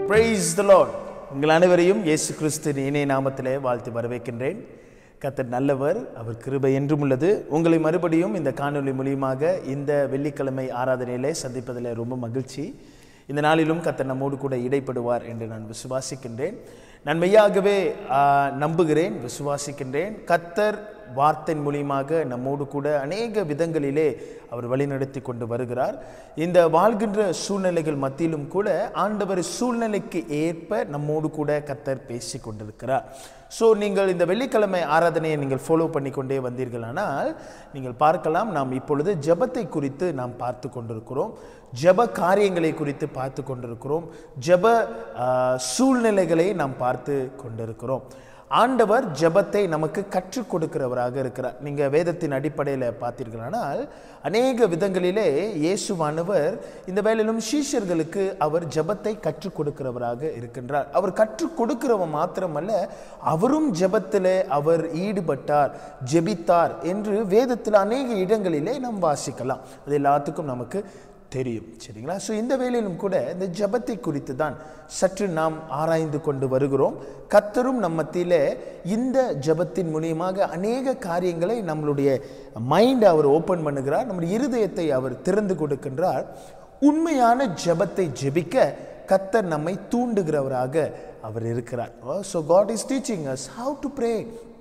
Praise the Lord உங்கள் அனைவரையும் இயேசு கிறிஸ்து இணைய நாமத்திலே வாழ்த்து வரவேற்கின்றேன் கர்த்தர் நல்லவர் அவர் கிருபை என்றும் உள்ளது உங்களை மறுபடியும் இந்த காணொளி மூலியமாக இந்த வெள்ளிக்கிழமை ஆராதனையிலே சந்திப்பதில் ரொம்ப மகிழ்ச்சி இந்த நாளிலும் கர்த்தர் நம்மோடு கூட இடைப்படுவார் என்று நான் விசுவாசிக்கின்றேன் நான் மெய்யாகவே ஆ, நம்புகிறேன் விசுவாசிக்கின்றேன் கர்த்தர் வார்த்தையின் மூலியமாக நம்மோடு கூட அநேக விதங்களிலே அவர் வழிநடத்தி கொண்டு வருகிறார் இந்த வாழ்கின்ற சூழ்நிலைகள் மத்தியிலும் கூட ஆண்டவர் சூழ்நிலைக்கு ஏற்ப நம்மோடு கூட கர்த்தர் பேசி கொண்டிருக்கிறார் ஸோ நீங்கள் இந்த வெள்ளிக்கிழமை ஆராதனையை நீங்கள் ஃபாலோ பண்ணி கொண்டே வந்தீர்களானால் நீங்கள் பார்க்கலாம் நாம் இப்பொழுது ஜெபத்தை குறித்து நாம் பார்த்து கொண்டிருக்கிறோம் ஜெப காரியங்களை குறித்து பார்த்து கொண்டிருக்கிறோம் ஜெப ஆ, சூழ்நிலைகளை நாம் பார்த்து கொண்டிருக்கிறோம் ஆண்டவர் ஜெபத்தை நமக்கு கற்றுக் கொடுக்கிறவராக இருக்கிறார் நீங்கள் வேதத்தின் அடிப்படையில் பார்த்தீர்களானால் அநேக விதங்களிலே இயேசுவானவர் இந்த வேளையிலும் சீஷர்களுக்கு அவர் ஜெபத்தை கற்றுக் கொடுக்கிறவராக இருக்கின்றார் அவர் கற்றுக் கொடுக்கிறவர் மாத்திரமல்ல அவரும் ஜெபத்திலே அவர் ஈடுபட்டார் ஜெபித்தார் என்று வேதத்தில் அநேக இடங்களிலே நாம் வாசிக்கலாம் அது எல்லாத்துக்கும் நமக்கு தெரியும் சரிங்களா ஸோ இந்த வேளையிலும் கூட இந்த ஜெபத்தை குறித்து தான் சற்று நாம் ஆராய்ந்து கொண்டு வருகிறோம் கத்தரும் நம்ம மத்தியிலே இந்த ஜெபத்தின் மூலியமாக அநேக காரியங்களை நம்மளுடைய மைண்டை அவர் ஓப்பன் பண்ணுகிறார் நம்முடைய இருதயத்தை அவர் திறந்து கொடுக்கின்றார் உண்மையான ஜெபத்தை ஜெபிக்க கத்தர் நம்மை தூண்டுகிறவராக அவர் இருக்கிறார் so God is teaching us how to pray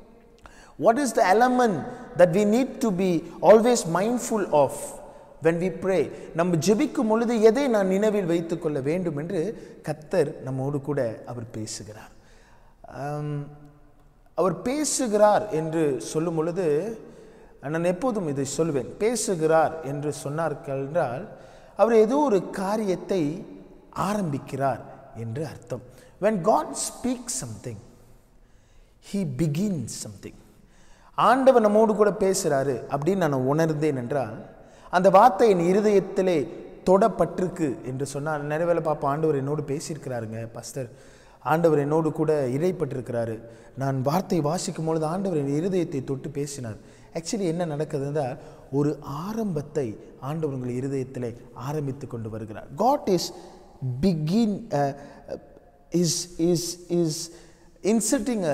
What is the element that we need to be always mindful of when we pray? நம்ம ஜெபிக்கும் பொழுது எதை நான் நினைவில் வைத்துக் கொள்ள வேண்டும் என்று கத்தர் நம்மோடு கூட அவர் பேசுகிறார் ஆம், அவர் பேசுகிறார் என்று சொல்லும் பொழுது நான் எப்போதும் இதை சொல்வேன் பேசுகிறார் என்று சொன்னார்கள் என்றால் அவர் ஏதோ ஒரு காரியத்தை ஆரம்பிக்கிறார் என்று அர்த்தம் when god speaks something he begins something ஆண்டவர் நம்மோடு கூட பேசுகிறாரு அப்படின்னு நான் உணர்ந்தேன் என்றால் அந்த வார்த்தை என் இருதயத்திலே தொடப்பட்டிருக்கு என்று சொன்னால் நிறைய வேளை பார்ப்போம் ஆண்டவர் என்னோடு பேசியிருக்கிறாருங்க பாஸ்டர் ஆண்டவர் என்னோடு கூட இறைப்பட்டிருக்கிறாரு நான் வார்த்தை வாசிக்கும் பொழுது ஆண்டவர் என் இருதயத்தை தொட்டு பேசினார் ஆக்சுவலி என்ன நடக்குது என்றால் ஒரு ஆரம்பத்தை ஆண்டவர் உங்கள் இருதயத்திலே ஆரம்பித்து கொண்டு வருகிறார் God is begin is is is inserting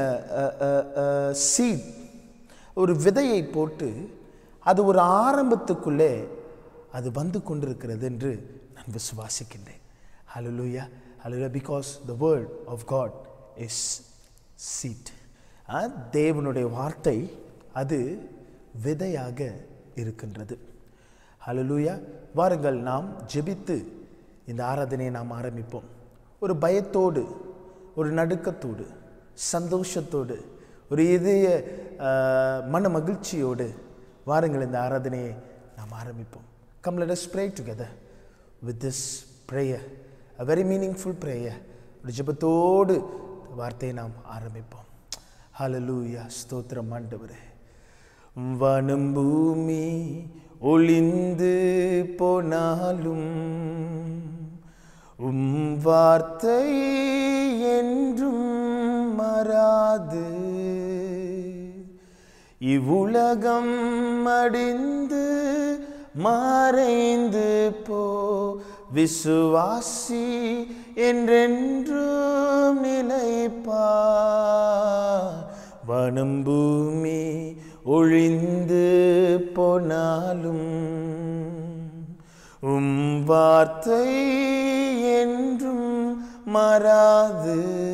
seed ஒரு விதையை போட்டு அது ஒரு ஆரம்பத்துக்குள்ளே அது வந்து கொண்டிருக்கிறது என்று நான் விசுவாசிக்கின்றேன் ஹalleluya hallelujah because the word of god is seed ஆ, தேவனுடைய வார்த்தை அது விதையாக இருக்கின்றது ஹalleluya வாருங்கள் நாம் ஜெபித்து இந்த ஆராதனையை நாம் ஆரம்பிப்போம் ஒரு பயத்தோடு ஒரு நடுக்கத்தோடு சந்தோஷத்தோடு ஒரு இதய ஆ, மன மகிழ்ச்சியோடு வாருங்கள் இந்த ஆராதனையை நாம் ஆரம்பிப்போம் come let us pray together with this prayer a very meaningful prayer ஒரு ஜெபத்தோடு இந்த வார்த்தையை நாம் ஆரம்பிப்போம் ஹalleluya ஸ்தோத்திரம் ஆண்டவரே வனம் பூமி ஒளிந்து போனாலும் உம் வார்த்தை என்றும் மறாது இவ்வுலகம் மடிந்து மறைந்து போ விசுவாசி என்றென்றும் நிலைப்பார் வனம் பூமி ஒழிந்து போனாலும் உம் வார்த்தை என்றும் மறாது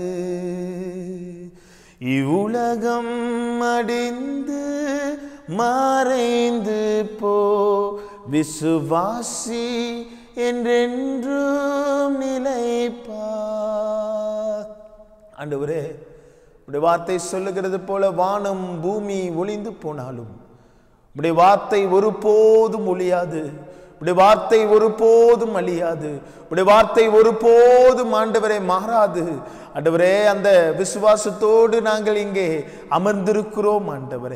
இவ்வுலகம் அடிந்து மறைந்து போ விசுவாசி என்றென்றும் நிலைப்பார் ஆண்டவரே உடைய வார்த்தை சொல்லுகிறது போல வானம் பூமி ஒளிந்து போனாலும் உடைய வார்த்தை ஒருபோதும் ஒளியாது உடைய வார்த்தை ஒருபோதும் அழியாது உடைய வார்த்தை ஒருபோதும் ஆண்டவரே மாறாது ஆண்டவரே அந்த விசுவாசத்தோடு நாங்கள் இங்கே அமர்ந்திருக்கிறோம் ஆண்டவரே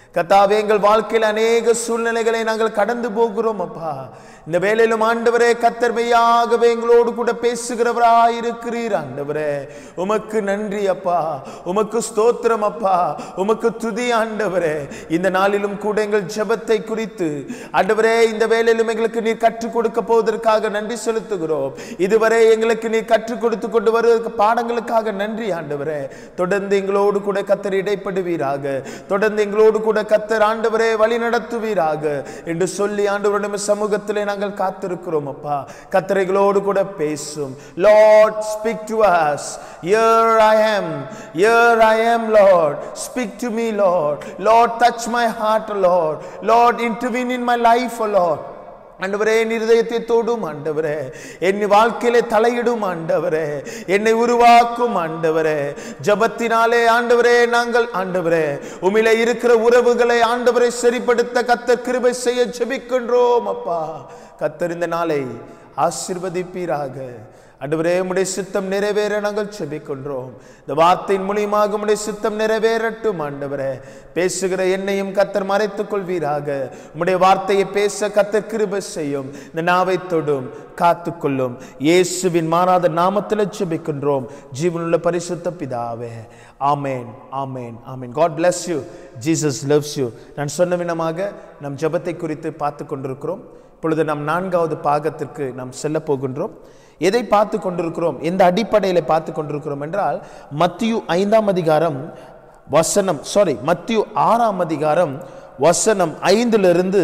கத்தாவே எங்கள் வாழ்க்கையில் அநேக சூழ்நிலைகளை நாங்கள் கடந்து போகிறோம் அப்பா இந்த வேலையிலும் ஆண்டவரே கத்தர்மையாகவே எங்களோடு கூட பேசுகிறவராய் இருக்கிறீர் ஆண்டவரே உமக்கு நன்றி அப்பா உமக்கு ஸ்தோத்திரம் அப்பா உமக்கு துதி ஆண்டவரே இந்த நாளிலும் கூட எங்கள் ஜெபத்தை குறித்து ஆண்டவரே இந்த வேலையிலும் எங்களுக்கு நீர் கற்றுக் கொடுக்க போவதற்காக நன்றி செலுத்துகிறோம் இதுவரை எங்களுக்கு நீர் கற்றுக் கொடுத்து கொண்டு வருவதற்கு பாடங்களுக்காக நன்றி ஆண்டவரே தொடர்ந்து எங்களோடு கூட கத்தர் இடைப்படுவீராக தொடர்ந்து எங்களோடு கூட கத்தர் ஆண்டவரே வழி நடத்துவீராக என்று சொல்லி ஆண்டவருடைய சமூகத்திலே நாங்கள் காத்திருக்கிறோம் அப்பா கத்தரைகளோடு கூட பேசும் Lord speak to us here i am here i am lord speak to me lord lord touch my heart lord lord intervene in my life oh lord ஆண்டவரே என் இருதயத்தை தொடும் ஆண்டவரே என் வாழ்க்கையிலே தலையிடும் ஆண்டவரே என்னை உருவாக்கும் ஆண்டவரே ஜபத்தினாலே ஆண்டவரே நாங்கள் ஆண்டவரே உமிலே இருக்கிற உறவுகளை ஆண்டவரை சரிப்படுத்த கத்த கிருபை செய்ய ஜெபிக்கின்றோம் அப்பா கத்தர் இந்த நாளை ஆசிர்வதிப்பீராக ஆண்டவரே உம்முடைய சித்தம் நிறைவேற நாங்கள் செபிக்கின்றோம் இந்த வார்த்தையின் மூலியமாக உம்முடைய சித்தம் நிறைவேறட்டும் ஆண்டவரே பேசுகிற என்னையும் கத்தர் மறைத்துக் கொள்வீராக உம்முடைய வார்த்தையை பேச கத்தர் கிருபை செய்யும் இந்த நாவை தொடும் காத்துக்கொள்ளும் இயேசுவின் மாறாத நாமத்தில் செபிக்கின்றோம் ஜீவனுள்ள பரிசுத்த பிதாவே ஆமேன் ஆமேன் ஆமேன் God bless you Jesus loves you நான் சொன்ன வினமாக நம் ஜெபத்தை குறித்து பார்த்து கொண்டிருக்கிறோம் இப்பொழுது நாம் நான்காவது பாகத்திற்கு நாம் செல்ல போகின்றோம் எதை பார்த்து கொண்டிருக்கிறோம் எந்த அடிப்படையில் பார்த்து கொண்டிருக்கிறோம் என்றால் மத்தியு ஐந்தாம் அதிகாரம் வசனம் சாரி மத்தியு ஆறாம் அதிகாரம் வசனம் ஐந்திலிருந்து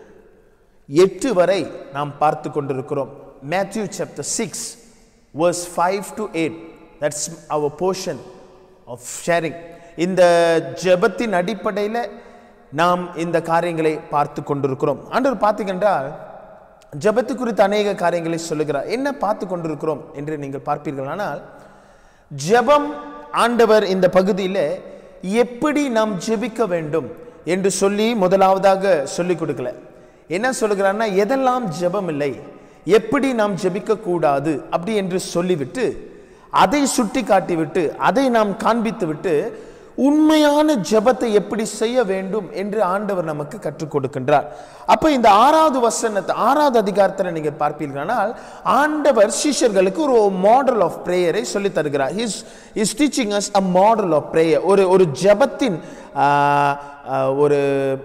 எட்டு வரை நாம் பார்த்து கொண்டிருக்கிறோம் Matthew chapter six verse five to eight that's our portion of sharing இந்த ஜெபத்தின் அடிப்படையில் நாம் இந்த காரியங்களை பார்த்து கொண்டிருக்கிறோம் ஆண்டவர் பார்த்தீங்கன்றால் ஜெபத்து குறித்த அநேக காரியங்களை சொல்லுகிறார் என்ன பார்த்து கொண்டிருக்கிறோம் என்று நீங்கள் பார்ப்பீர்கள் ஆனால் ஜெபம் ஆண்டவர் இந்த பகுதியில் எப்படி நாம் ஜெபிக்க வேண்டும் என்று சொல்லி முதலாவதாக சொல்லிக் கொடுக்கல என்ன சொல்லுகிறார்னா எதெல்லாம் ஜெபம் இல்லை எப்படி நாம் ஜெபிக்க கூடாது அப்படி என்று சொல்லிவிட்டு அதை சுட்டி காட்டிவிட்டு அதை நாம் காண்பித்து விட்டு உண்மையான ஜெபத்தை எப்படி செய்ய வேண்டும் என்று ஆண்டவர் நமக்கு கற்றுக் கொடுக்கின்றார் அப்ப இந்த ஆறாவது வசனத்தை ஆறாவது அதிகாரத்தில் நீங்க பார்ப்பீர்களானால் ஆண்டவர் சீஷர்களுக்கு ஒரு மாடல் ஆஃப் பிரேயரை சொல்லி தருகிறார் is is teaching us a model of prayer ஒரு ஒரு ஜெபத்தின் ஆஹ், ஆஹ், ஒரு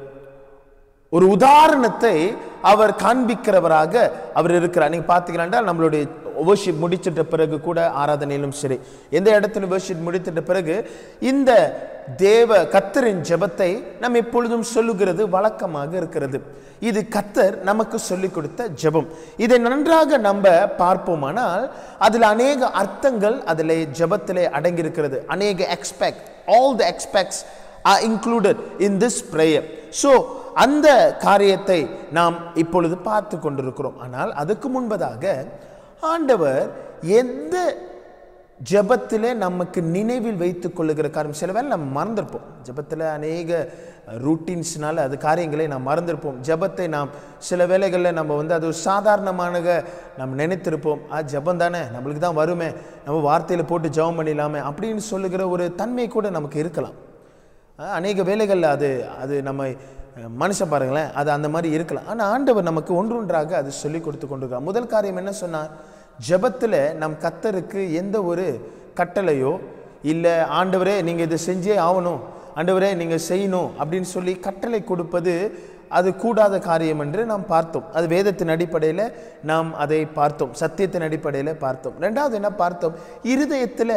ஒரு உதாரணத்தை அவர் காண்பிக்கிறவராக அவர் இருக்கிறார் நீங்க பார்த்தீங்கன்னா நம்மளுடைய worship முடிச்சிட்ட பிறகு கூட ஆராதனையிலும் சரி எந்த இடத்துல worship முடித்திட்ட பிறகு இந்த தேவ கத்தரின் ஜெபத்தை நாம் எப்பொழுதும் சொல்லுகிறது வழக்கமாக இருக்கிறது இது கத்தர் நமக்கு சொல்லிக் கொடுத்த ஜெபம் இதை நன்றாக நம்ம பார்ப்போமானால் அதில் அநேக அர்த்தங்கள் அதில் ஜெபத்திலே அடங்கியிருக்கிறது அநேக aspect all the aspects are included in this prayer so அந்த காரியத்தை நாம் இப்பொழுது பார்த்து கொண்டிருக்கிறோம் ஆனால் அதுக்கு முன்பதாக ஆண்டவர் எந்த ஜெபத்திலே நமக்கு நினைவில் வைத்துக் கொள்ளுகிற காரியம் சில வேளை நம்ம மறந்திருப்போம் ஜெபத்தில் அநேக ரூட்டீன்ஸ்னால அது காரியங்களை நாம் மறந்திருப்போம் ஜெபத்தை நாம் சில வேளைகளில் நம்ம வந்து அது ஒரு சாதாரணமாக நம்ம நினைத்திருப்போம் ஆ ஜெபம் தானே நம்மளுக்கு தான் வருமே நம்ம வார்த்தையில் போட்டு ஜெபம் பண்ணிடலாமே அப்படின்னு சொல்லுகிற ஒரு தன்மை கூட நமக்கு இருக்கலாம் அஹ் அநேக வேலைகளில் அது அது நம்ம அஹ், மனுஷன் பாருங்களேன் அது அந்த மாதிரி இருக்கலாம் ஆனால் ஆண்டவர் நமக்கு ஒன்றொன்றாக அது சொல்லி கொடுத்து கொண்டிருக்கார் முதல் காரியம் என்ன சொன்னார் ஜெபத்தில் நம் கத்தருக்கு எந்த ஒரு கட்டளையோ இல்லை ஆண்டவரே நீங்கள் இதை செஞ்சே ஆகணும் ஆண்டவரே நீங்கள் செய்யணும் அப்படின்னு சொல்லி கட்டளை கொடுப்பது அது கூடாத காரியம் என்று நாம் பார்த்தோம் அது வேதத்தின் அடிப்படையில் நாம் அதை பார்த்தோம் சத்தியத்தின் அடிப்படையில் பார்த்தோம் ரெண்டாவது என்ன பார்த்தோம் இருதயத்தில்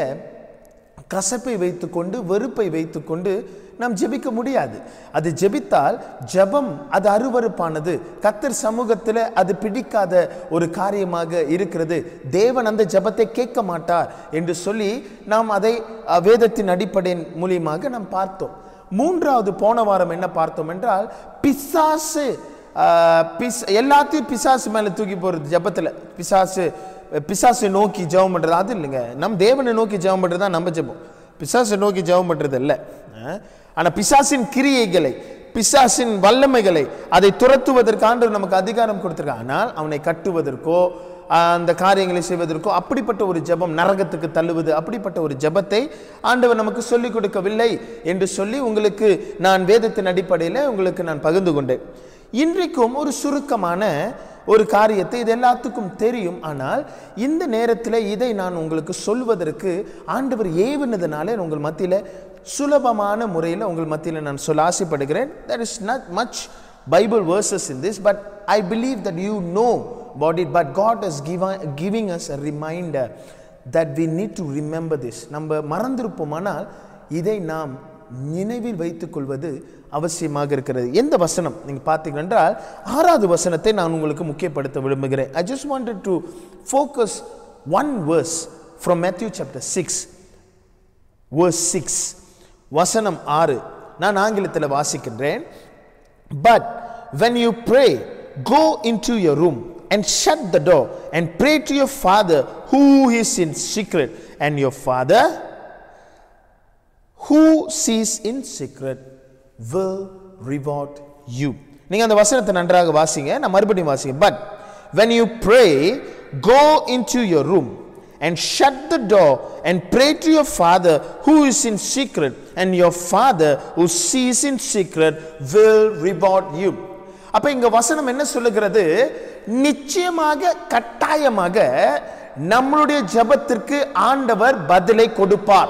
கசப்பை வைத்துக்கொண்டு வெறுப்பை வைத்துக்கொண்டு நாம் ஜெபிக்க முடியாது அது ஜெபித்தால் ஜெபம் அது அருவருப்பானது கத்தர் சமூகத்தில் அது பிடிக்காத ஒரு காரியமாக இருக்கிறது தேவன் அந்த ஜெபத்தை கேட்க மாட்டார் என்று சொல்லி நாம் அதை அஹ், வேதத்தின் அடிப்படையின் மூலியமாக நாம் பார்த்தோம் மூன்றாவது போன வாரம் என்ன பார்த்தோம் என்றால் பிசாசு ஆஹ், பிஸ் எல்லாத்தையும் பிசாசு மேலே தூக்கி போகிறது ஜெபத்தில் பிசாசு பிசாசை நோக்கி ஜெபம் பண்ணுறது அது இல்லைங்க நம் தேவனை நோக்கி ஜெபம் பண்ணுறது தான் நம்ம ஜெபம் பிசாசை நோக்கி ஜெபம் பண்ணுறது இல்லை ஆனால் பிசாசின் கிரியைகளை பிசாசின் வல்லமைகளை அதை துரத்துவதற்கு ஆண்டவர் நமக்கு அதிகாரம் கொடுத்திருக்கார் ஆனால் அவனை கட்டுவதற்கோ ஆஹ், அந்த காரியங்களை செய்வதற்கோ அப்படிப்பட்ட ஒரு ஜெபம் நரகத்துக்கு தள்ளுவது அப்படிப்பட்ட ஒரு ஜெபத்தை ஆண்டவர் நமக்கு சொல்லிக் கொடுக்கவில்லை என்று சொல்லி உங்களுக்கு நான் வேதத்தின் அடிப்படையில் உங்களுக்கு நான் பகிர்ந்து கொண்டேன் இன்றைக்கும் ஒரு சுருக்கமான ஒரு காரியத்தை இது எல்லாத்துக்கும் தெரியும் ஆனால் இந்த நேரத்தில் இதை நான் உங்களுக்கு சொல்வதற்கு ஆண்டவர் ஏவுனதுனால உங்கள் மத்தியில் சுலபமான முறையில் உங்கள் மத்தியில் நான் சொல்ல ஆசைப்படுகிறேன் there is not much Bible verses in this but I believe that you know about it but god is given, giving us a reminder that we need to remember this நம்ம மறந்திருப்போமானால் இதை நாம் நினைவில் வைத்துக் கொள்வது அவசியமாக இருக்கிறது எந்த வசனம் நீங்க பார்த்தீங்க என்றால் ஆறாவது வசனத்தை நான் உங்களுக்கு முக்கியப்படுத்த விரும்புகிறேன் I just wanted to focus one verse from Matthew chapter six verse six வசனம் ஆறு நான் ஆங்கிலத்தில் வாசிக்கின்றேன் but when you pray go into your room and shut the door and pray to your father who is in secret and your father who sees in secret will reward you நீங்க அந்த வசனத்தை நன்றாக வாசிங்க நான் மறுபடியும் வாசிங்க but when you pray go into your room and shut the door and pray to your father who is in secret and your father who sees in secret will reward you அப்ப இங்க வசனம் என்ன சொல்லுகிறது நிச்சயமாக கட்டாயமாக நம்மளுடைய ஜெபத்திற்கு ஆண்டவர் பதிலை கொடுப்பார்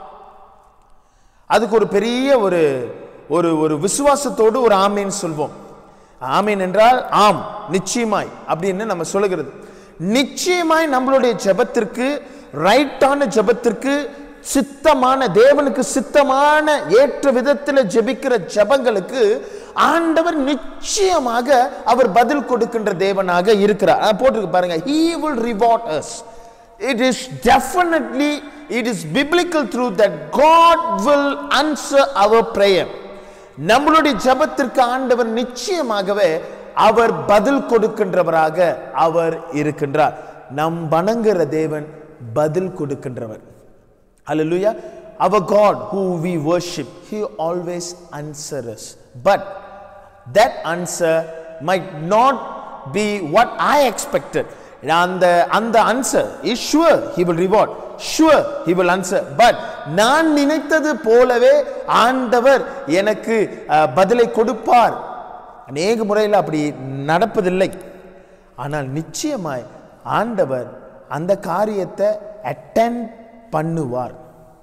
அதுக்கு ஒரு பெரிய ஒரு ஒரு ஒரு விசுவாசத்தோடு ஒரு ஆமீன் சொல்வோம் ஆமீன் என்றால் ஆம் நிச்சயமாய் அப்படின்னு நம்ம சொல்லுகிறது நிச்சயமாய் நம்மளுடைய ஜெபத்திற்கு ரைட்டான ஜெபத்திற்கு சித்தமான தேவனுக்கு சித்தமான ஏற்ற விதத்தில் ஜெபிக்கிற ஜெபங்களுக்கு ஆண்டவர் நிச்சயமாக அவர் பதில் கொடுக்கின்ற தேவனாக இருக்கிறார் அஹ் போட்டிருக்கு பாருங்க he will reward us it is definitely it is biblical truth that god will answer our prayer நம்மளுடைய ஜெபத்திற்கு ஆண்டவர் நிச்சயமாகவே அவர் பதில் கொடுக்கின்றவராக அவர் இருக்கின்றார் நம் வணங்குற தேவன் பதில் கொடுக்கின்றவர் Hallelujah. Our God who we worship, He always answers us. But that answer might not be what I expected. அந்த அந்த answer is sure he will reward sure he will answer but நான் நினைத்தது போலவே ஆண்டவர் எனக்கு அஹ், பதிலை கொடுப்பார் அநேக முறையில் அப்படி நடப்பதில்லை ஆனால் நிச்சயமாய் ஆண்டவர் அந்த காரியத்தை அட்டென்ட் பண்ணுவார்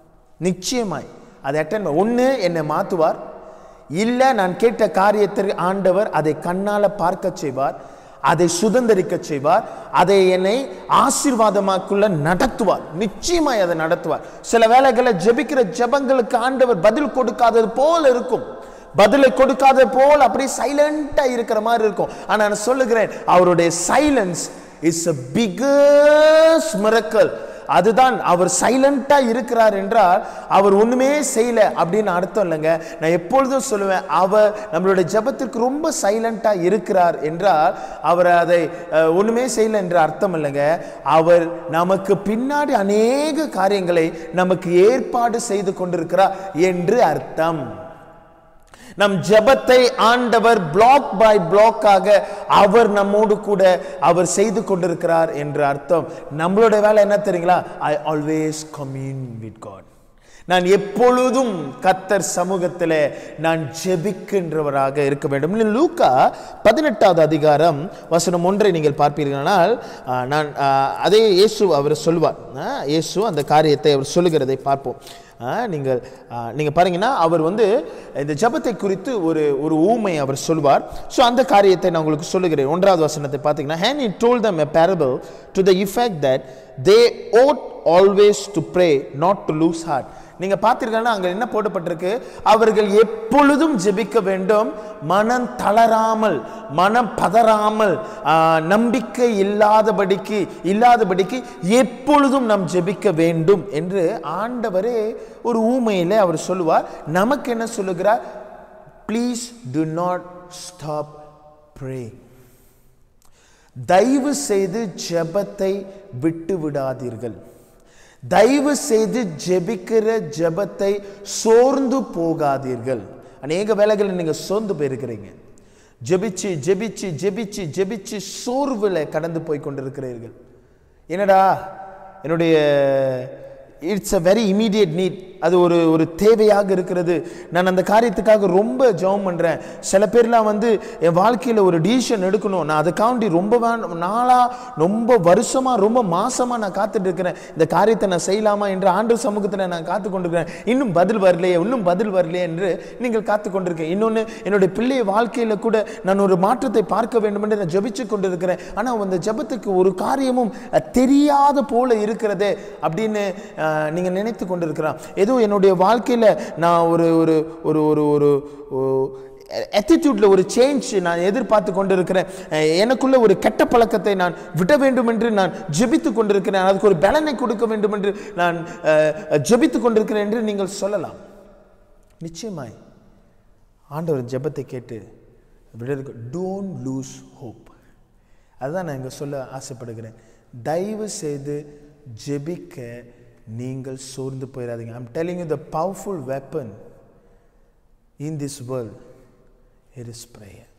நிச்சயமாய் அதை அட்டன் ஒன்று என்னை மாற்றுவார் இல்லை நான் கேட்ட காரியத்திற்கு ஆண்டவர் அதை கண்ணால பார்க்க செய்வார் அதை சுதந்திரிக்க செய்வார் அதை என்னை ஆசீர்வாதமாக்குள்ள நடத்துவார் நிச்சயமாய் அதை நடத்துவார் சில வேளைகளை ஜெபிக்கிற ஜெபங்களுக்கு ஆண்டவர் பதில் கொடுக்காதது போல இருக்கும் பதிலை கொடுக்காத போல் அப்படியே சைலண்டா இருக்கிற மாதிரி இருக்கும் ஆனா நான் சொல்லுகிறேன் அவருடைய silence is a biggest miracle அதுதான் அவர் சைலண்டா இருக்கிறார் என்றால் அவர் ஒண்ணுமே செய்யல அப்படின்னு அர்த்தம் இல்லைங்க நான் எப்பொழுதும் சொல்லுவேன் அவர் நம்மளுடைய ஜெபத்திற்கு ரொம்ப சைலண்டா இருக்கிறார் என்றால் அவர் அதை அஹ், ஒண்ணுமே செய்யல என்ற அர்த்தம் இல்லைங்க அவர் நமக்கு பின்னாடி அநேக காரியங்களை நமக்கு ஏற்பாடு செய்து கொண்டிருக்கிறார் என்று அர்த்தம் நம் ஜெபத்தை ஆண்டவர் பிளாக் பை பிளாக்காக அவர் நம்மோடு கூட அவர் செய்து கொண்டிருக்கிறார் என்று அர்த்தம் நம்மளுடைய வேலை என்ன தெரியுங்களா I always commune with God நான் எப்பொழுதும் கத்தர் சமூகத்தில் நான் ஜெபிக்கின்றவராக இருக்க வேண்டும் இன்னும் லூக்கா பதினெட்டாவது அதிகாரம் வசனம் ஒன்றை நீங்கள் பார்ப்பீர்களானால் ஆ, நான் ஆ, அதே இயேசு அவர் சொல்வார் ஆ, இயேசு அந்த காரியத்தை அவர் சொல்லுகிறதை பார்ப்போம் ஆ, நீங்கள் ஆ, நீங்க பாருங்கன்னா அவர் வந்து இந்த ஜெபத்தை குறித்து ஒரு ஒரு ஊமை அவர் சொல்வார் ஸோ அந்த காரியத்தை நான் உங்களுக்கு சொல்லுகிறேன் ஒன்றாவது வசனத்தை பார்த்தீங்கன்னா and it told them a parable to the effect that they ought always to pray not to lose heart நீங்க பார்த்தீர்கள்னா அங்க என்ன போடப்பட்டிருக்கு அவர்கள் எப்பொழுதும் ஜெபிக்க வேண்டும் மனம் தளராமல் மனம் பதறாமல் ஆ, நம்பிக்கை இல்லாதபடிக்கு இல்லாதபடிக்கு எப்பொழுதும் நாம் ஜெபிக்க வேண்டும் என்று ஆண்டவரே ஒரு ஊமையிலே அவர் சொல்லுவார் நமக்கு என்ன சொல்லுகிறார் please do not stop pray தயவு செய்து ஜெபத்தை விட்டு விடாதீர்கள் தயவு செய்து ஜெபிக்கிற ஜெபத்தை சோர்ந்து போகாதீர்கள் அநேக வேலைகளில் நீங்க சோர்ந்து போயிருக்கிறீங்க ஜெபிச்சு ஜெபிச்சு ஜெபிச்சு ஜெபிச்சு சோர்வில் கடந்து போய் கொண்டிருக்கிறீர்கள் என்னடா என்னுடைய it's a very immediate need அது ஒரு ஒரு தேவையாக இருக்கிறது நான் அந்த காரியத்துக்காக ரொம்ப ஜெபம் பண்ணுறேன் சில பேர்லாம் வந்து என் வாழ்க்கையில் ஒரு டிசிஷன் எடுக்கணும் நான் அதுக்காண்டி ரொம்ப வே- நாளா ரொம்ப வருஷமா ரொம்ப மாசமா நான் காத்துட்டு இருக்கிறேன் இந்த காரியத்தை நான் செய்யலாமா என்று ஆண்டு சமூகத்தில் நான் காத்து கொண்டிருக்கிறேன் இன்னும் பதில் வரலையே இன்னும் பதில் வரலையே என்று நீங்கள் காத்து கொண்டிருக்கேன் இன்னொன்று என்னுடைய பிள்ளை வாழ்க்கையில் கூட நான் ஒரு மாற்றத்தை பார்க்க வேண்டும் என்று நான் ஜெபிச்சு கொண்டிருக்கிறேன் ஆனால் அந்த ஜெபத்துக்கு ஒரு காரியமும் அஹ், தெரியாத போல இருக்கிறதே அப்படின்னு அஹ், நீங்க நினைத்து கொண்டிருக்கிறான் ஏதோ என்னுடைய வாழ்க்கையில நான் ஒரு ஒரு ஒரு ஒரு ஒரு attitudeல ஒரு சேஞ்ச் நான் எதிர்பார்த்து கொண்டிருக்கிறேன் அஹ், எனக்குள்ள ஒரு கெட்ட பழக்கத்தை நான் விட வேண்டும் என்று நான் ஜெபித்து கொண்டிருக்கிறேன் அதுக்கு ஒரு பலனை கொடுக்க வேண்டும் என்று நான் அஹ், ஜெபித்து கொண்டிருக்கிறேன் என்று நீங்கள் சொல்லலாம் நிச்சயமாய் ஆண்டவர் ஜெபத்தை கேட்டு விடருக்கு டோன்ட் லூஸ் ஹோப் அதுதான் நான் இங்கே சொல்ல ஆசைப்படுகிறேன் தயவு செய்து ஜெபிக்க நீங்கள் சோர்ந்து போயிடாதீங்க I'm telling you the powerful weapon in this world it is prayer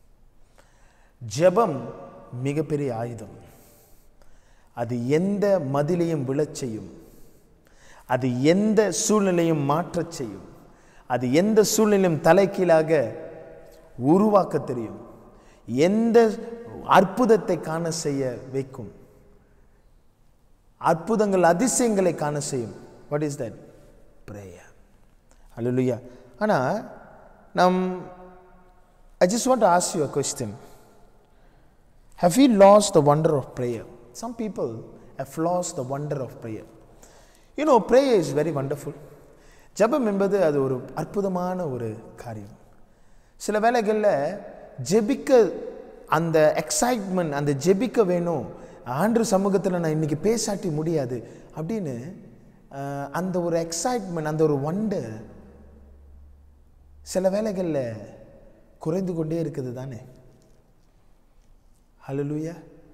ஜெபம் மிகப்பெரிய ஆயுதம் அது எந்த மதிலையும் விழச் செய்யும் அது எந்த சூழ்நிலையும் மாற்றச் செய்யும் அது எந்த சூழ்நிலையும் தலைகீழாக உருவாக்க தெரியும் எந்த அற்புதத்தை காண செய்ய வைக்கும் அற்புதங்கள் அதிசயங்களை காண செய்யும் வாட் இஸ் தட் பிரேயர் அல்லா ஆனால் நம் I just want ask you a question Have we lost the wonder of prayer? Some people have lost the wonder of prayer. You know, prayer is very wonderful. ஜெபம் என்பது அது ஒரு அற்புதமான ஒரு காரியம் சில வேளைகளில் ஜெபிக்க அந்த எக்ஸைட்மெண்ட் அந்த ஜெபிக்க வேணும் ஆண்டு சமூகத்தில் நான் இன்னைக்கு பேசாட்டி முடியாது அப்படின்னு அஹ், அந்த ஒரு எக்ஸைட்மெண்ட் அந்த ஒரு வண்டர் சில வேளைகளில் குறைந்து கொண்டே இருக்குது தானே ஹalleluya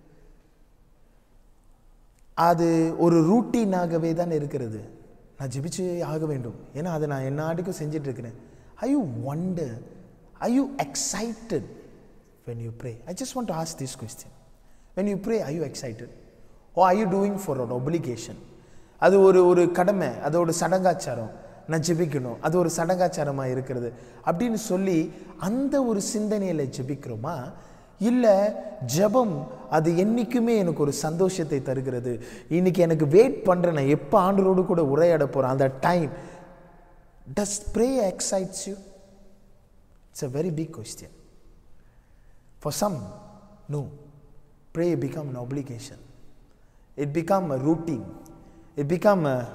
அது ஒரு ரூட்டீனாகவே தான் இருக்கிறது நான் ஜெபிச்சு ஆக வேண்டும் ஏன்னா அதை நான் என்ன ஆட்டுக்கும் செஞ்சுட்டு இருக்கிறேன் I you wonder I you excited when you pray I just want to ask this question when you pray I you excited oh I you doing for an obligation அது ஒரு ஒரு கடமை அது ஒரு சடங்காச்சாரம் நான் ஜெபிக்கணும் அது ஒரு சடங்காச்சாரமாக இருக்கிறது அப்படின்னு சொல்லி அந்த ஒரு சிந்தனையில் ஜெபிக்கிறோமா இல்லை ஜெபம் அது என்றைக்குமே எனக்கு ஒரு சந்தோஷத்தை தருகிறது இன்னைக்கு எனக்கு வெயிட் பண்ணுறேன் நான் எப்போ ஆண்டரோடு கூட உரையாட போகிறேன் அந்த time does pray excites you it's a very big question for some no pray become an obligation it become a routine it become a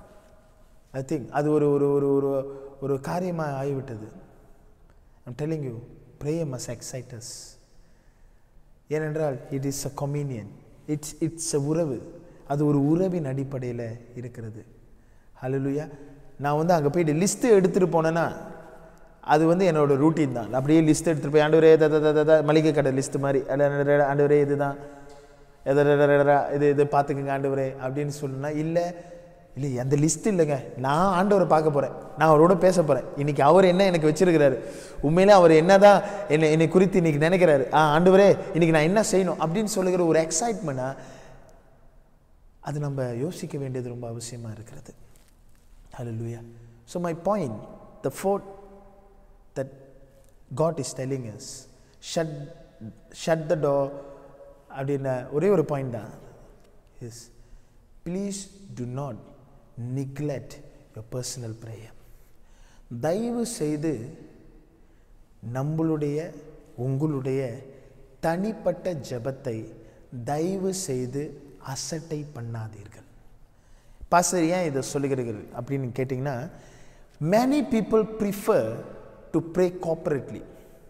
I think அது ஒரு ஒரு ஒரு ஒரு ஒரு காரியமாக ஆகிவிட்டது I'm telling you pray must excite us ஏனென்றால் it is a communion it's it's a உறவு அது ஒரு உறவின் அடிப்படையில் இருக்கிறது ஹalleluya நான் வந்து அங்கே போயிட்டு லிஸ்ட்டு எடுத்துகிட்டு போனேன்னா அது வந்து என்னோட ரூட்டீன் தான் அப்படியே லிஸ்ட் எடுத்துகிட்டு போய் ஆண்டவரே த த, த, த, த, மளிகை கடை லிஸ்ட்டு மாதிரி அல்ல, ஆண்டவரே இதுதான் எத, ர, ர, ர, ர, இது இது பார்த்துக்குங்க ஆண்டவரே அப்படின்னு சொன்னா இல்லை இல்லை அந்த லிஸ்ட் இல்லைங்க நான் ஆண்டவரை பார்க்க போகிறேன் நான் அவரோட பேச போகிறேன் இன்னைக்கு அவர் என்ன எனக்கு வச்சிருக்கிறாரு உண்மையிலே அவர் என்னதான் என்னை என்னை குறித்து இன்னைக்கு நினைக்கிறாரு ஆ ஆண்டவரே இன்னைக்கு நான் என்ன செய்யணும் அப்படின்னு சொல்லுகிற ஒரு எக்ஸைட்மெண்ட்டா அது நம்ம யோசிக்க வேண்டியது ரொம்ப அவசியமாக இருக்கிறது Hallelujah. So my point, the fourth that God is telling us, shut, shut the door அப்படின்ன ஒரே ஒரு பாயிண்ட் தான் is please do not neglect your personal prayer தயவு செய்து நம்மளுடைய உங்களுடைய தனிப்பட்ட ஜெபத்தை தயவு செய்து அசட்டை பண்ணாதீர்கள் பாஸ்டர் ஏன் இதை சொல்லுகிறீர்கள் அப்படின்னு கேட்டிங்கன்னா many people prefer to pray corporately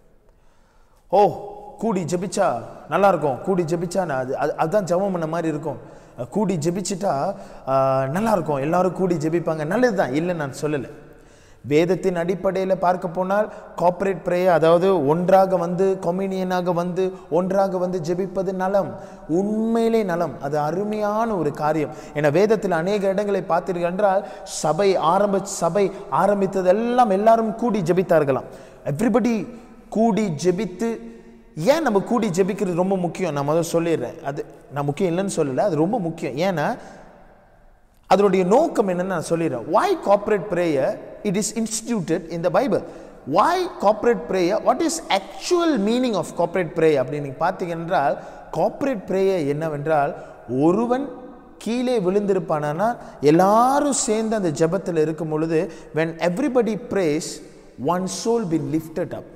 ஓ கூடி ஜெபிச்சா நல்லா இருக்கும் கூடி ஜெபிச்சா நான் அது அது- அதுதான் ஜெபம் பண்ண மாதிரி இருக்கும் அஹ் கூடி ஜெபிச்சிட்டா ஆஹ், நல்லா இருக்கும் எல்லாரும் கூடி ஜெபிப்பாங்க நல்லது தான் இல்லை நான் சொல்லலை வேதத்தின் அடிப்படையில் பார்க்க போனால் கார்ப்பரேட் ப்ரேயர் அதாவது ஒன்றாக வந்து கொமினியனாக வந்து ஒன்றாக வந்து ஜெபிப்பது நலம் உண்மையிலே நலம் அது அருமையான ஒரு காரியம் என வேதத்தில் அநேக இடங்களை பார்த்தீர்கள் என்றால் சபை ஆரம்ப சபை ஆரம்பித்ததெல்லாம் எல்லாரும் கூடி ஜெபித்தார்களாம் எவ்ரிபடி கூடி ஜெபித்து ஏன் நம்ம கூடி ஜெபிக்கிறது ரொம்ப முக்கியம் நான் முதல்ல சொல்லிடுறேன் அது நான் முக்கியம் இல்லைன்னு சொல்லலை அது ரொம்ப முக்கியம் ஏன்னா அதனுடைய நோக்கம் என்னன்னு நான் சொல்லிடுறேன் why corporate prayer it is instituted in the bible why corporate prayer what is actual meaning of corporate prayer அப்படின்னு நீங்க பார்த்தீங்க என்றால் corporate prayer என்னவென்றால் ஒருவன் கீழே விழுந்திருப்பானா எல்லாரும் சேர்ந்து அந்த ஜெபத்தில் இருக்கும் பொழுது when everybody prays one soul be lifted up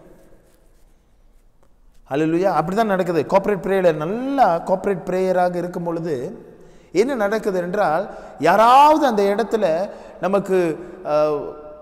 ஹalleluya அப்படி தான் நடக்குது கார்ப்பரேட் ப்ரேயரில் நல்லா கார்ப்பரேட் ப்ரேயராக இருக்கும் பொழுது என்ன நடக்குது என்றால் யாராவது அந்த இடத்துல நமக்கு அஹ்,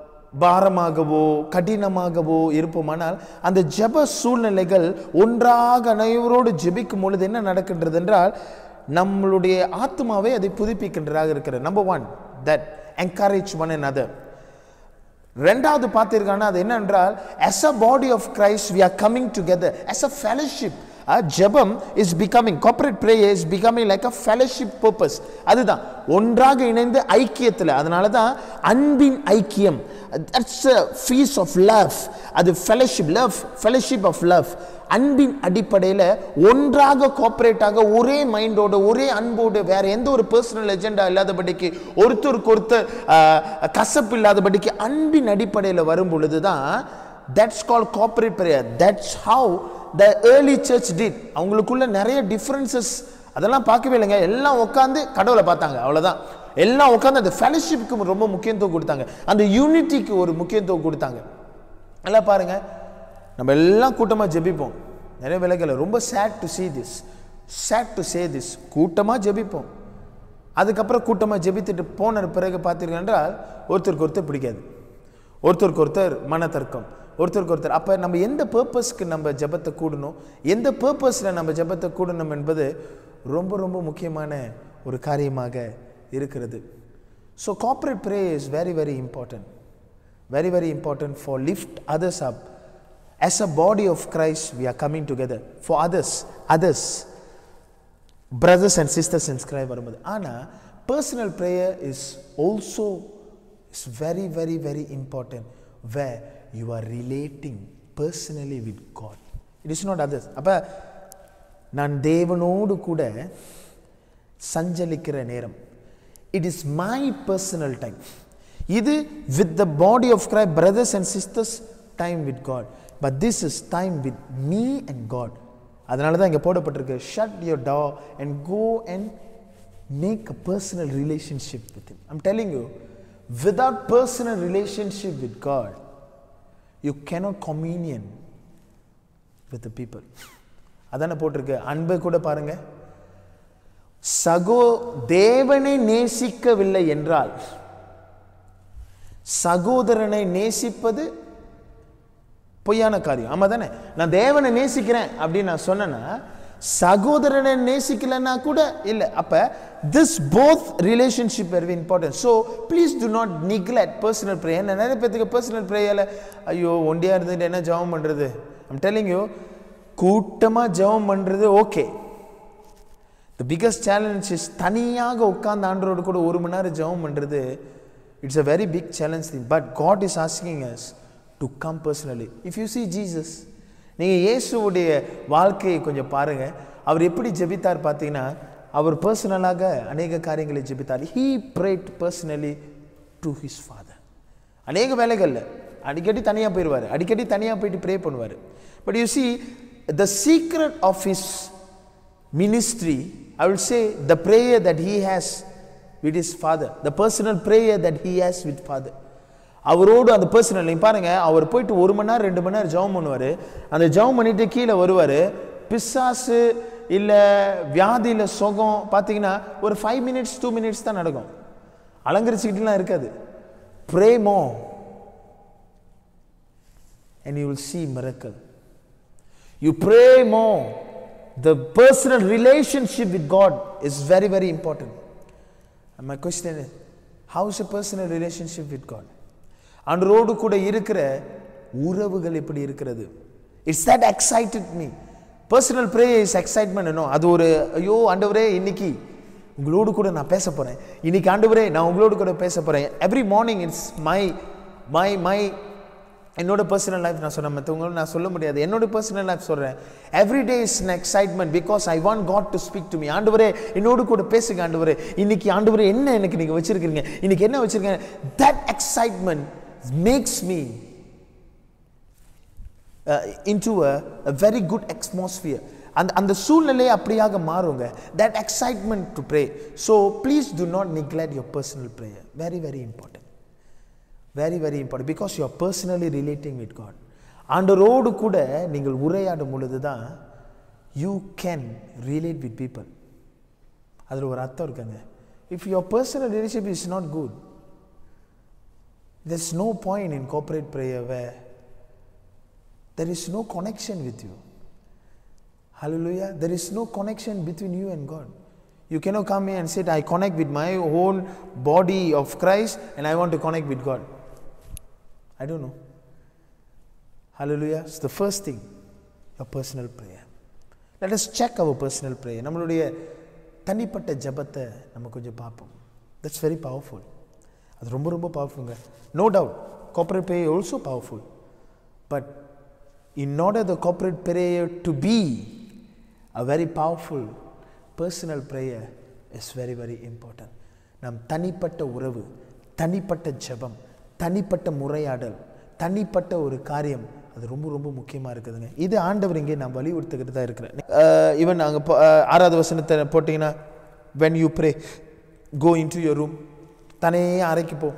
பாரமாகவோ கடினமாகவோ இருப்போமானால் அந்த ஜெப சூழ்நிலைகள் ஒன்றாக அனைவரோடு ஜெபிக்கும் பொழுது என்ன நடக்கின்றது என்றால் நம்மளுடைய ஆத்மாவை அதை புதுப்பிக்கின்றதாக இருக்கிறது number one that encourage one another ரெண்டாவது பார்த்தீங்கன்னா அது என்னென்றால் as a body of Christ we are coming together as a fellowship a ஜெபம் is becoming corporate prayer is becoming like a fellowship purpose அதுதான் ஒன்றாக இணைந்து ஐக்கியத்தில் அதனால தான் அன்பின் ஐக்கியம் that's a feast of love அது fellowship love fellowship of love அன்பின் அடிப்படையில் ஒன்றாக கோஆப்ரேட்டாக ஒரே மைண்டோட ஒரே அன்போடு வேற எந்த ஒரு பர்சனல் எஜெண்டா இல்லாதபடிக்கு ஒருத்தருக்கு ஒருத்தர் ஆஹ், கசப்பு இல்லாதபடிக்கு அன்பின் அடிப்படையில் வரும் பொழுது தான் that's call corporate prayer that's how the early church did அவங்களுக்குள்ள நிறைய டிஃப்ரென்சஸ் அதெல்லாம் பார்க்கவே இல்லைங்க எல்லாம் உட்காந்து கடவுளை பார்த்தாங்க அவ்வளோதான் எல்லாம் உட்காந்து அந்த ஃபெலோஷிப்க்கு ரொம்ப முக்கியத்துவம் கொடுத்தாங்க அந்த யூனிட்டிக்கு ஒரு முக்கியத்துவம் கொடுத்தாங்க நல்லா பாருங்க நம்ம எல்லாம் கூட்டமாக ஜெபிப்போம் நிறைய வேலைகளை ரொம்ப sad to see this sad to say this கூட்டமாக ஜெபிப்போம் அதுக்கப்புறம் கூட்டமாக ஜெபித்துட்டு போன பிறகு பார்த்தீர்கள் என்றால் ஒருத்தருக்கு ஒருத்தர் பிடிக்காது ஒருத்தருக்கு ஒருத்தர் மனத்தர்க்கம் ஒருத்தருக்கு ஒருத்தர் அப்போ நம்ம எந்த பர்பஸ்க்கு நம்ம ஜெபத்தை கூடணும் எந்த பர்பஸில் நம்ம ஜெபத்தை கூடணும் என்பது ரொம்ப ரொம்ப முக்கியமான ஒரு காரியமாக இருக்கிறது so corporate pray is very very important very very important for lift others up as a body of christ we are coming together for others others brothers and sisters in christ வரும்போது ஆனால் personal prayer is also is very very very important where you are relating personally with god it is not others அப்போ நான் தேவனோடு கூட சஞ்சலிக்கிற நேரம் it is my personal time இது with the body of கிரை brothers and sisters time with God but this is time with me and God அதனால தான் இங்கே போடப்பட்டிருக்கு shut your door and go and make a personal relationship with I'm telling you without personal relationship with God you cannot communion with the people அதானே போட்டிருக்கு அன்பை கூட பாருங்க சகோ தேவனை நேசிக்கவில்லை என்றால் சகோதரனை நேசிப்பது பொய்யான காரியம் ஆமா தானே நான் தேவனை நேசிக்கிறேன் அப்படின்னு நான் சொன்னேன்னா சகோதரனை நேசிக்கலைன்னா கூட இல்லை அப்ப this both relationship very important so please do not neglect personal prayer நிறைய பேத்துக்கு பர்சனல் ப்ரேயரில் ஐயோ ஒண்டியா இருந்துட்டு என்ன ஜெபம் பண்றது ஐம் டெல்லிங் யூ கூட்டமா ஜெபம் பண்றது okay the biggest challenge is தனியாக உட்கார்ந்து ஆண்டரோடு கூட ஒரு மணி நேரம் ஜெபம் பண்ணுறது it's a very big challenge thing but God is asking us to come personally if you see Jesus நீங்கள் இயேசுவுடைய வாழ்க்கையை கொஞ்சம் பாருங்கள் அவர் எப்படி ஜெபித்தார் பார்த்தீங்கன்னா அவர் பர்சனலாக அநேக காரியங்களை ஜெபித்தார் he prayed personally to his father அநேக வேலைகளில் அடிக்கடி தனியாக போயிடுவார் அடிக்கடி தனியாக போயிட்டு ப்ரே பண்ணுவார் but you see the secret of his ministry, I will say the prayer that he has with his father, the personal prayer that he has with father. அவரோடு அந்த பர்சனல் நீங்க பாருங்க அவர் போயிட்டு ஒரு மணி நேரம் ரெண்டு மணி நேரம் ஜெபம் பண்ணுவார் அந்த ஜெபம் பண்ணிட்டு கீழே வருவார் பிசாசு இல்லை வியாதியில் சுகம் பார்த்தீங்கன்னா ஒரு ஃபைவ் மினிட்ஸ் டூ மினிட்ஸ் தான் நடக்கும் அலங்கரிச்சுக்கிட்டுலாம் இருக்காது பிரேமோ and you will see miracle you pray more the personal relationship with god is very very important and my question is how is a personal relationship with god அன்றோடு கூட இருக்கிற உறவுகள் எப்படி இருக்கிறது it's that excited me personal pray is excitement no அது ஒரு ஐயோ ஆண்டவரே இன்னைக்கு உங்களோடு கூட நான் பேச போறேன் இன்னைக்கு ஆண்டவரே நான் உங்களோடு கூட பேச போறேன் every morning it's my my my என்னோட பர்சனல் லைஃப் நான் சொன்ன மற்றவங்களும் நான் சொல்ல முடியாது என்னோட பர்சனல் லைஃப் சொல்கிறேன் every day is an excitement because I want God to speak to me ஆண்டவரே என்னோடு கூட பேசுங்க ஆண்டவரே இன்னைக்கு ஆண்டவரே என்ன எனக்கு நீங்கள் வச்சிருக்கீங்க இன்னைக்கு என்ன வச்சிருக்கீங்க that excitement makes me into a very good atmosphere அந்த அந்த சூழ்நிலையை அப்படியாக மாறுங்க that excitement to pray so please do not neglect your personal prayer very very important very very important because you are personally relating with God ஆண்டரோடு கூட நீங்கள் உரையாடும் பொழுது தான் you can relate with people அதில் ஒரு அர்த்தம் இருக்குங்க if your personal relationship is not good there's no point in corporate prayer where there is no connection with you. Hallelujah. There is no connection between you and God. You cannot come here and say, I connect with my own body of Christ and I want to connect with God. I don't know. Hallelujah. It's the first thing, your personal prayer. Let us check our personal prayer. நம்மளுடைய தனிப்பட்ட ஜபத்தை நம்ம கொஞ்சம் பார்ப்போம் that's very powerful அது ரொம்ப ரொம்ப பவர்ஃபுல்ங்க no doubt corporate prayer also powerful but in order the corporate prayer to be a very powerful personal prayer is very very important நம் தனிப்பட்ட உறவு தனிப்பட்ட ஜெபம் தனிப்பட்ட முறையாடல் தனிப்பட்ட ஒரு காரியம் அது ரொம்ப ரொம்ப முக்கியமாக இருக்குதுங்க இது ஆண்டவர் இங்கே நான் வலியுறுத்துக்கிட்டு தான் இருக்கிறேன் ஈவன் நாங்கள் ஆறாவது வசனத்தை போட்டிங்கன்னா when you pray go into your room தனியே அறைக்கு போ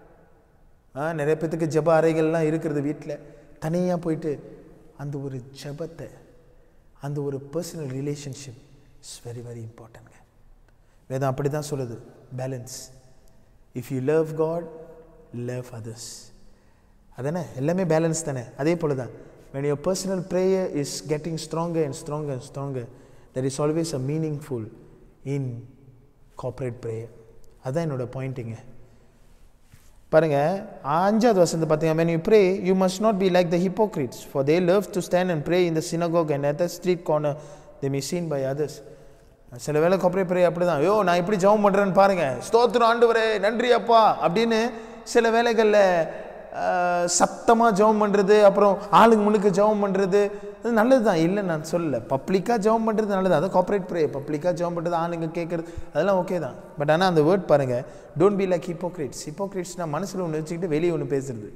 ஆ நிறைய பேத்துக்கு ஜெப அறைகள்லாம் இருக்கிறது வீட்டில் தனியாக போயிட்டு அந்த ஒரு ஜெபத்தை அந்த ஒரு personal relationship is very very இம்பார்ட்டன்ட்ங்க வேதம் அப்படி தான் சொல்லுது balance if you love God love others அதானே எல்லாமே பேலன்ஸ் தானே அதே போல தான் when your personal prayer is getting stronger and stronger and stronger there is always a meaningful in corporate prayer அதான் என்னோட பாயிண்ட்டுங்க பாருங்க அஞ்சாவது வசந்த பார்த்தீங்க when you pray you must not be like the hypocrites for they love to stand and pray in the synagogue and at the street corner they may seen by others சில வேளை corporate prayer அப்படி தான் ஐயோ நான் இப்படி ஜெபம் பண்ணுறேன்னு பாருங்க ஸ்தோத்திரம் ஆண்டவரே நன்றி அப்பா அப்படின்னு சில வேளைகளில் சத்தமாக ஜெபம் பண்ணுறது அப்புறம் ஆளுங்க முன்னுக்கு ஜெபம் பண்ணுறது அது நல்லது தான் இல்லை நான் சொல்லல பப்ளிக்காக ஜெபம் பண்ணுறது நல்லது அது கார்ப்பரேட் ப்ரே பப்ளிக்காக ஜெபம் பண்ணுறது ஆளுங்க கேட்குறது அதெல்லாம் ஓகே தான் பட் ஆனால் அந்த வேர்ட் பாருங்கள் டோன்ட் பி லைக் ஹிப்போக்ரிட்ஸ் ஹிப்போக்ரிட்ஸ்னால் மனசில் ஒன்று வச்சுக்கிட்டு வெளியே ஒன்று பேசுறது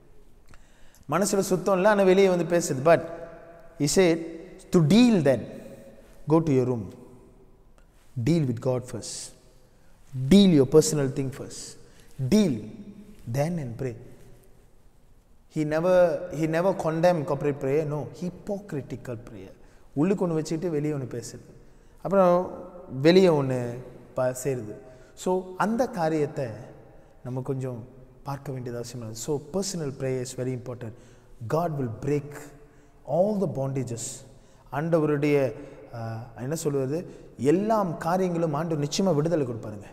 மனசில் சுத்தம் இல்லை ஆனால் வெளியே வந்து பேசுது but is it to deal then go to your room deal with God first deal your personal thing first deal then and pray he never he never condemn corporate prayer no hypocritical prayer உள்ளுக்கு ஒன்று வச்சுக்கிட்டு வெளியே ஒன்று பேசுறது அப்புறம் வெளியே ஒன்று ப சேருது ஸோ அந்த காரியத்தை நம்ம கொஞ்சம் பார்க்க வேண்டியது அவசியம் so personal prayer is very important God will break all the bondages ஆண்டவருடைய ஆஹ், என்ன சொல்வது எல்லாம் காரியங்களும் ஆண்டு நிச்சயமாக விடுதலை கொடுப்பாருங்க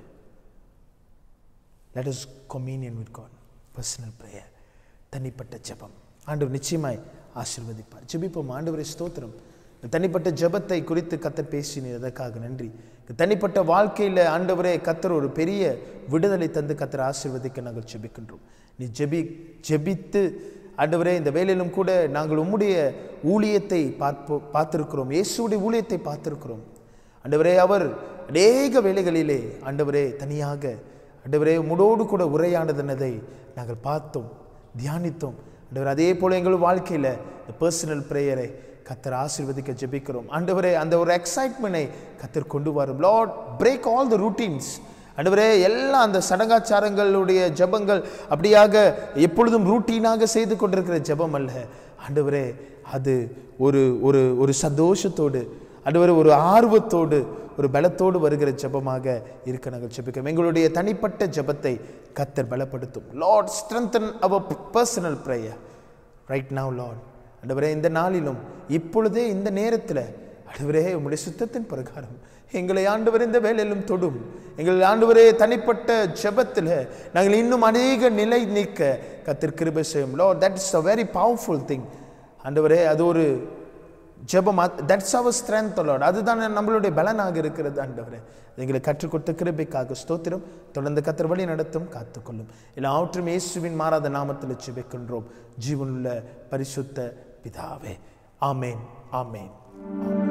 let us communion with God personal prayer தனிப்பட்ட ஜெபம் ஆண்டவர் நிச்சயமாய் ஆசீர்வதிப்பார் ஜெபிப்போம் ஆண்டவரை ஸ்தோத்திரம் இந்த தனிப்பட்ட ஜெபத்தை குறித்து கத்தர் பேசினீர் அதற்காக நன்றி இந்த தனிப்பட்ட வாழ்க்கையில் ஆண்டவரே கத்தர் ஒரு பெரிய விடுதலை தந்து கத்தர் ஆசீர்வதிக்க நாங்கள் ஜெபிக்கின்றோம் நீ ஜெபி ஜெபித்து ஆண்டவரே இந்த வேலையிலும் கூட நாங்கள் உம்முடைய ஊழியத்தை பார்ப்போ பார்த்திருக்கிறோம் இயேசுடைய ஊழியத்தை பார்த்திருக்கிறோம் ஆண்டவரே அவர் அநேக வேளைகளிலே ஆண்டவரே தனியாக ஆண்டவரே உம்மோடு கூட உரையாடுதனதை நாங்கள் பார்த்தோம் தியானித்தோம் ஆண்டவர் அதே போல எங்கள் வாழ்க்கையில் இந்த பர்சனல் ப்ரேயரை கத்தர் ஆசீர்வதிக்க ஜெபிக்கிறோம் ஆண்டவரே அந்த ஒரு எக்ஸைட்மெண்ட்டை கத்தர் கொண்டு வரும் Lord break all the routines ஆண்டவரே எல்லாம் அந்த சடங்காச்சாரங்களுடைய ஜெபங்கள் அப்படியாக எப்பொழுதும் ரூட்டீனாக செய்து கொண்டிருக்கிற ஜெபம் அல்ல ஆண்டவரே அது ஒரு ஒரு ஒரு சந்தோஷத்தோடு ஆண்டவரே ஒரு ஆர்வத்தோடு ஒரு பலத்தோடு வருகிற ஜெபமாக இருக்க நாங்கள் ஜெபிக்கிறோம் எங்களுடைய தனிப்பட்ட ஜெபத்தை கத்தர் பலப்படுத்தும் Lord strengthen our personal prayer right now Lord ஆண்டவரே இந்த நாளிலும் இப்பொழுதே இந்த நேரத்தில் ஆண்டவரே உம்முடைய சுத்தத்தின் பிரகாரம் எங்களை ஆண்டவர் இந்த வேலையிலும் தொடும் எங்கள் ஆண்டவரே தனிப்பட்ட ஜெபத்தில் நாங்கள் இன்னும் அநேக நிலை நிற்க கத்தர் கிருபை செய்யும் Lord that is a very powerful thing ஆண்டவரே அது ஒரு ஜெபம் தட்ஸ் அவர் ஸ்ட்ரென்த் லார்ட் அதுதான் நம்மளுடைய பலனாக இருக்கிறது ஆண்டவரே எங்களை கற்றுக் கொடுத்த கிருபைக்காக ஸ்தோத்திரம் தொடர்ந்து கத்தர் வழி நடத்தும் காத்துக்கொள்ளும் எல்லாவற்றும் இயேசுவின் மாறாத நாமத்தில் ஜெபிக்கின்றோம் ஜீவனுள்ள பரிசுத்த பிதாவே ஆமேன் ஆமேன் ஆமேன்